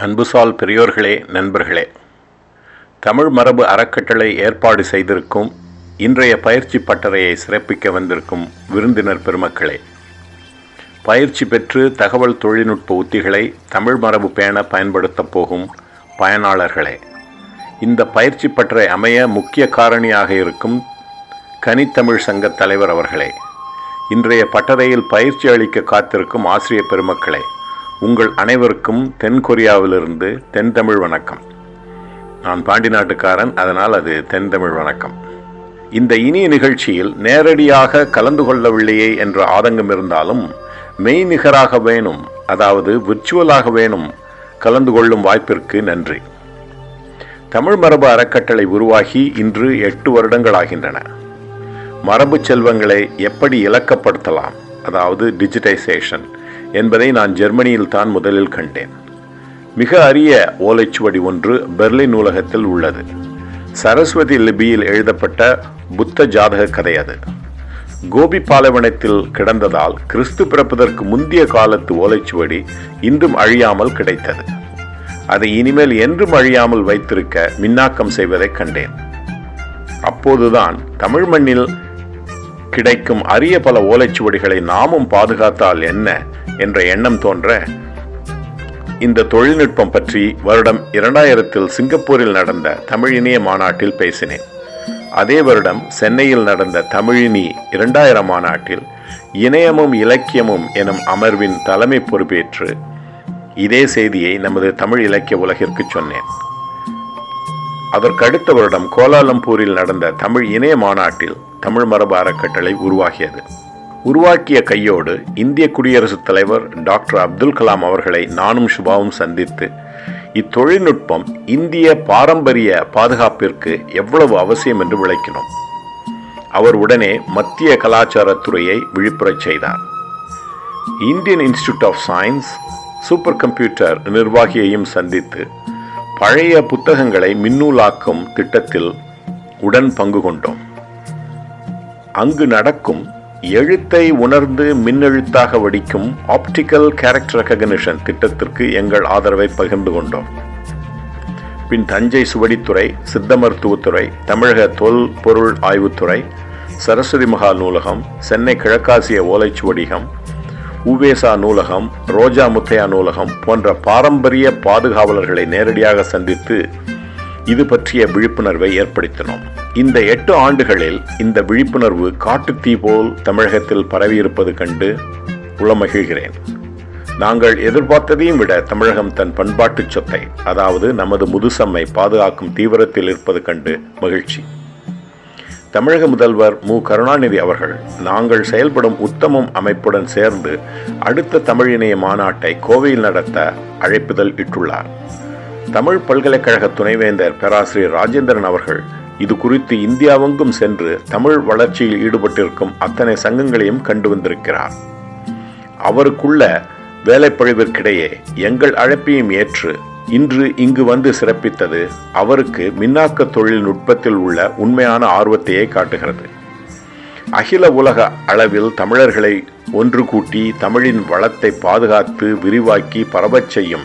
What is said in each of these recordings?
அன்புசால் பெரியோர்களே நண்பர்களே தமிழ் மரபு அறக்கட்டளை ஏற்பாடு செய்திருக்கும் இன்றைய பயிற்சி பட்டறையை சிறப்பிக்க வந்திருக்கும் விருந்தினர் பெருமக்களே பயிற்சி பெற்று தகவல் தொழில்நுட்ப உத்திகளை தமிழ் மரபு பேண பயன்படுத்தப் போகும் பயனாளர்களே இந்த பயிற்சி பட்டறை அமைய முக்கிய காரணியாக இருக்கும் கனித்தமிழ் சங்க தலைவர் அவர்களே இன்றைய பட்டறையில் பயிற்சி அளிக்க காத்திருக்கும் ஆசிரிய பெருமக்களே உங்கள் அனைவருக்கும் தென் கொரியாவிலிருந்து தென் தமிழ் வணக்கம் நான் பாண்டி நாட்டுக்காரன் அதனால் அது தென் தமிழ் வணக்கம் இந்த இனிய நிகழ்ச்சியில் நேரடியாக கலந்து கொள்ளவில்லையே என்ற ஆதங்கம் இருந்தாலும் மெய்நிகராக வேணும் அதாவது விர்ச்சுவலாக வேணும் கலந்து கொள்ளும் வாய்ப்பிற்கு நன்றி தமிழ் மரபு அறக்கட்டளை உருவாகி இன்று எட்டு வருடங்களாகின்றன மரபு செல்வங்களை எப்படி இலக்கப்படுத்தலாம் அதாவது டிஜிட்டைசேஷன் என்பதை நான் ஜெர்மனியில் தான் முதலில் கண்டேன் மிக அரிய ஓலைச்சுவடி ஒன்று பெர்லின் நூலகத்தில் உள்ளது சரஸ்வதி லிபியில் எழுதப்பட்ட புத்த ஜாதக கதை அது கோபி பாலைவனத்தில் கிடந்ததால் கிறிஸ்து பிறப்பதற்கு முந்திய காலத்து ஓலைச்சுவடி இன்றும் அழியாமல் கிடைத்தது அதை இனிமேல் என்றும் அழியாமல் வைத்திருக்க மின்னாக்கம் செய்வதை கண்டேன் அப்போதுதான் தமிழ் மண்ணில் கிடைக்கும் அரிய பல ஓலைச்சுவடிகளை நாமும் பாதுகாத்தால் என்ன என்ற எண்ணம் தோன்ற இந்த தொழில்நுட்பம் பற்றி வருடம் இரண்டாயிரத்தில் சிங்கப்பூரில் நடந்த தமிழ் இணைய மாநாட்டில் பேசினேன் அதே வருடம் சென்னையில் நடந்த தமிழினி இரண்டாயிரம் மாநாட்டில் இணையமும் இலக்கியமும் எனும் அமர்வின் தலைமை பொறுப்பேற்று இதே செய்தியை நமது தமிழ் இலக்கிய உலகிற்கு சொன்னேன் அதற்கு அடுத்த வருடம் கோலாலம்பூரில் நடந்த தமிழ் இணைய மாநாட்டில் தமிழ் மரபு அறக்கட்டளை உருவாகியது உருவாக்கிய கையோடு இந்திய குடியரசுத் தலைவர் டாக்டர் அப்துல் கலாம் அவர்களை நானும் சுபாவும் சந்தித்து இத்தொழில்நுட்பம் இந்திய பாரம்பரிய பாதுகாப்பிற்கு எவ்வளவு அவசியம் என்று விளக்கினோம் அவர் உடனே மத்திய கலாச்சாரத்துறையை விழிப்புறச் செய்தார் Indian Institute of Science super computer நிர்வாகியையும் சந்தித்து பழைய புத்தகங்களை மின்னூலாக்கும் திட்டத்தில் உடன் பங்கு கொண்டோம் அங்கு நடக்கும் எழுத்தை உணர்ந்து மின்னெழுத்தாக வடிக்கும் ஆப்டிக்கல் கேரக்டர் ரெகக்னிஷன் திட்டத்திற்கு எங்கள் ஆதரவை பகிர்ந்து கொண்டோம் பின் தஞ்சை சுவடித்துறை சித்த மருத்துவத்துறை தமிழக தொல் பொருள் ஆய்வுத்துறை சரஸ்வதி மகா நூலகம் சென்னை கிழக்காசிய ஓலைச்சுவடிகம் உவேசா நூலகம் ரோஜா முத்தையா நூலகம் போன்ற பாரம்பரிய பாதுகாவலர்களை நேரடியாக சந்தித்து இது பற்றிய விழிப்புணர்வை ஏற்படுத்தினோம் இந்த எட்டு ஆண்டுகளில் இந்த விழிப்புணர்வு காட்டுத்தீ போல் தமிழகத்தில் பரவியிருப்பது கண்டு உளமகிழ்கிறேன் நாங்கள் எதிர்பார்த்ததையும் விட தமிழகம் தன் பண்பாட்டு சொத்தை அதாவது நமது முதுசம்மை பாதுகாக்கும் தீவிரத்தில் இருப்பது கண்டு மகிழ்ச்சி தமிழக முதல்வர் மு கருணாநிதி அவர்கள் நாங்கள் செயல்படும் உத்தமம் அமைப்புடன் சேர்ந்து அடுத்த தமிழ் இணைய மாநாட்டை கோவையில் நடத்த அழைப்புதல் இட்டுள்ளார் தமிழ் பல்கலைக்கழக துணைவேந்தர் பேராசிரியர் ராஜேந்திரன் அவர்கள் இது குறித்து இந்தியாவெங்கும் சென்று தமிழ் வளர்ச்சியில் ஈடுபட்டிருக்கும் அத்தனை சங்கங்களையும் கண்டு வந்திருக்கிறார் அவருக்குள்ள வேலைப்பழிவிற்கிடையே எங்கள் அழைப்பையும் ஏற்று இன்று இங்கு வந்து சிறப்பித்தது அவருக்கு மின்னாக்க தொழில்நுட்பத்தில் உள்ள உண்மையான ஆர்வத்தையே காட்டுகிறது அகில உலக அளவில் தமிழர்களை ஒன்று கூட்டி தமிழின் வளத்தை பாதுகாத்து விரிவாக்கி பரவச் செய்யும்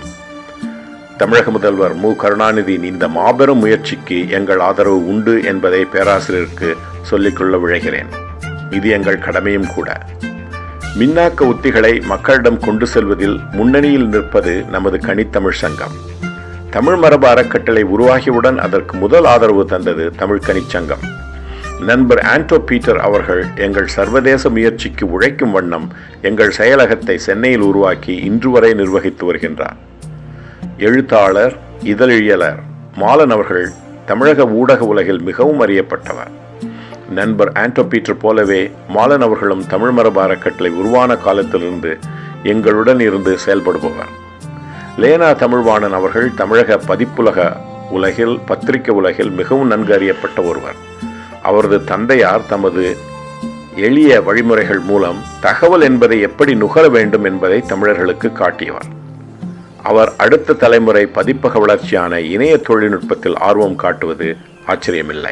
தமிழக முதல்வர் மு கருணாநிதியின் இந்த மாபெரும் முயற்சிக்கு எங்கள் ஆதரவு உண்டு என்பதை பேராசிரியருக்கு சொல்லிக்கொள்ள விழைகிறேன் இது எங்கள் கடமையும் கூட மின்னாக்க உத்திகளை மக்களிடம் கொண்டு செல்வதில் முன்னணியில் நிற்பது நமது கனித்தமிழ் சங்கம் தமிழ் மரபு அறக்கட்டளை உருவாகியவுடன் அதற்கு முதல் ஆதரவு தந்தது தமிழ் கனிச்சங்கம் நண்பர் ஆண்டோ பீட்டர் அவர்கள் எங்கள் சர்வதேச முயற்சிக்கு உழைக்கும் வண்ணம் எங்கள் செயலகத்தை சென்னையில் உருவாக்கி இன்று வரை நிர்வகித்து வருகின்றார் எழுத்தாளர் இதழியலர் மாலன் அவர்கள் தமிழக ஊடக உலகில் மிகவும் அறியப்பட்டவர் நண்பர் ஆண்டோ பீட்டர் போலவே மாலன் அவர்களும் தமிழ் மரபு அறக்கட்டளை உருவான காலத்திலிருந்து எங்களுடன் இருந்து செயல்படுபவர் லேனா தமிழ்வாணன் அவர்கள் தமிழக பதிப்புலக உலகில் பத்திரிகை உலகில் மிகவும் நன்கு அறியப்பட்ட ஒருவர் அவரது தந்தையார் தமது எளிய வழிமுறைகள் மூலம் தகவல் என்பதை எப்படி நுகர வேண்டும் என்பதை தமிழர்களுக்கு காட்டியவர் அவர் அடுத்த தலைமுறை பதிப்பக வளர்ச்சியான இணைய தொழில்நுட்பத்தில் ஆர்வம் காட்டுவது ஆச்சரியமில்லை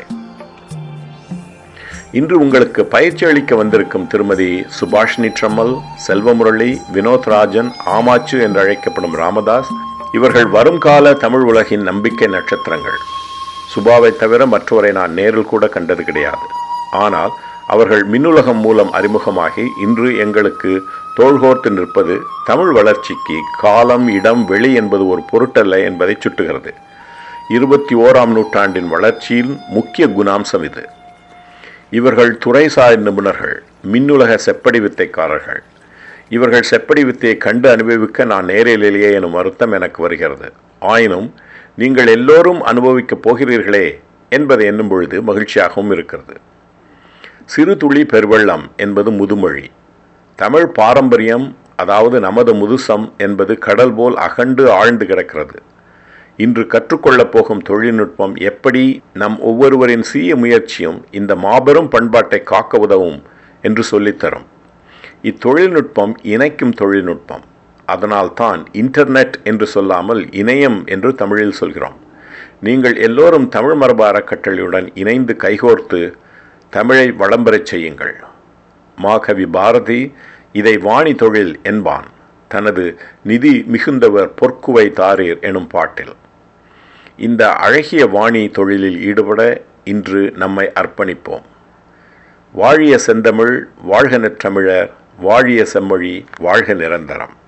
இன்று உங்களுக்கு பயிற்சி அளிக்க வந்திருக்கும் திருமதி சுபாஷினி ட்ரம்மல் செல்வமுரளி வினோத் ராஜன் ஆமாச்சு என்று அழைக்கப்படும் ராமதாஸ் இவர்கள் வருங்கால தமிழ் உலகின் நம்பிக்கை நட்சத்திரங்கள் சுபாவை தவிர மற்றவரை நான் நேரில் கூட கண்டது கிடையாது ஆனால் அவர்கள் மின்னுலகம் மூலம் அறிமுகமாகி இன்று எங்களுக்கு தோள்கோர்த்து நிற்பது தமிழ் வளர்ச்சிக்கு காலம் இடம் வெளி என்பது ஒரு பொருட்டல்ல என்பதை சுட்டுகிறது இருபத்தி ஓராம் நூற்றாண்டின் வளர்ச்சியின் முக்கிய குணாம்சம் இது இவர்கள் துறைசார் நிபுணர்கள் மின்னுலக செப்படி வித்தைக்காரர்கள் இவர்கள் செப்படி வித்தையை கண்டு அனுபவிக்க நான் நேரிலேயே எனும் வருத்தம் எனக்கு வருகிறது ஆயினும் நீங்கள் எல்லோரும் அனுபவிக்கப் போகிறீர்களே என்பதை எண்ணும் பொழுது மகிழ்ச்சியாகவும் இருக்கிறது சிறு துளி பெருவெள்ளம் என்பது முதுமொழி தமிழ் பாரம்பரியம் அதாவது நமது முதுசம் என்பது கடல் போல் அகண்டு ஆழ்ந்து கிடக்கிறது இன்று கற்றுக்கொள்ளப் போகும் தொழில்நுட்பம் எப்படி நம் ஒவ்வொருவரின் சிறிய முயற்சியும் இந்த மாபெரும் பண்பாட்டை காக்க உதவும் என்று சொல்லித்தரும் இத்தொழில்நுட்பம் இணைக்கும் தொழில்நுட்பம் அதனால்தான் இன்டர்நெட் என்று சொல்லாமல் இணையம் என்று தமிழில் சொல்கிறோம் நீங்கள் எல்லோரும் தமிழ் மரபு அறக்கட்டளையுடன் இணைந்து கைகோர்த்து தமிழை வளம்பெறச் செய்யுங்கள் மாகவி பாரதி இதை வாணி தொழில் என்பான் தனது நிதி மிகுந்தவர் பொற்குவை தாரீர் எனும் பாட்டில் இந்த அழகிய வாணி தொழிலில் ஈடுபட இன்று நம்மை அர்ப்பணிப்போம் வாழிய செந்தமிழ் வாழ்க நற்றமிழர் வாழிய செம்மொழி வாழ்க நிரந்தரம்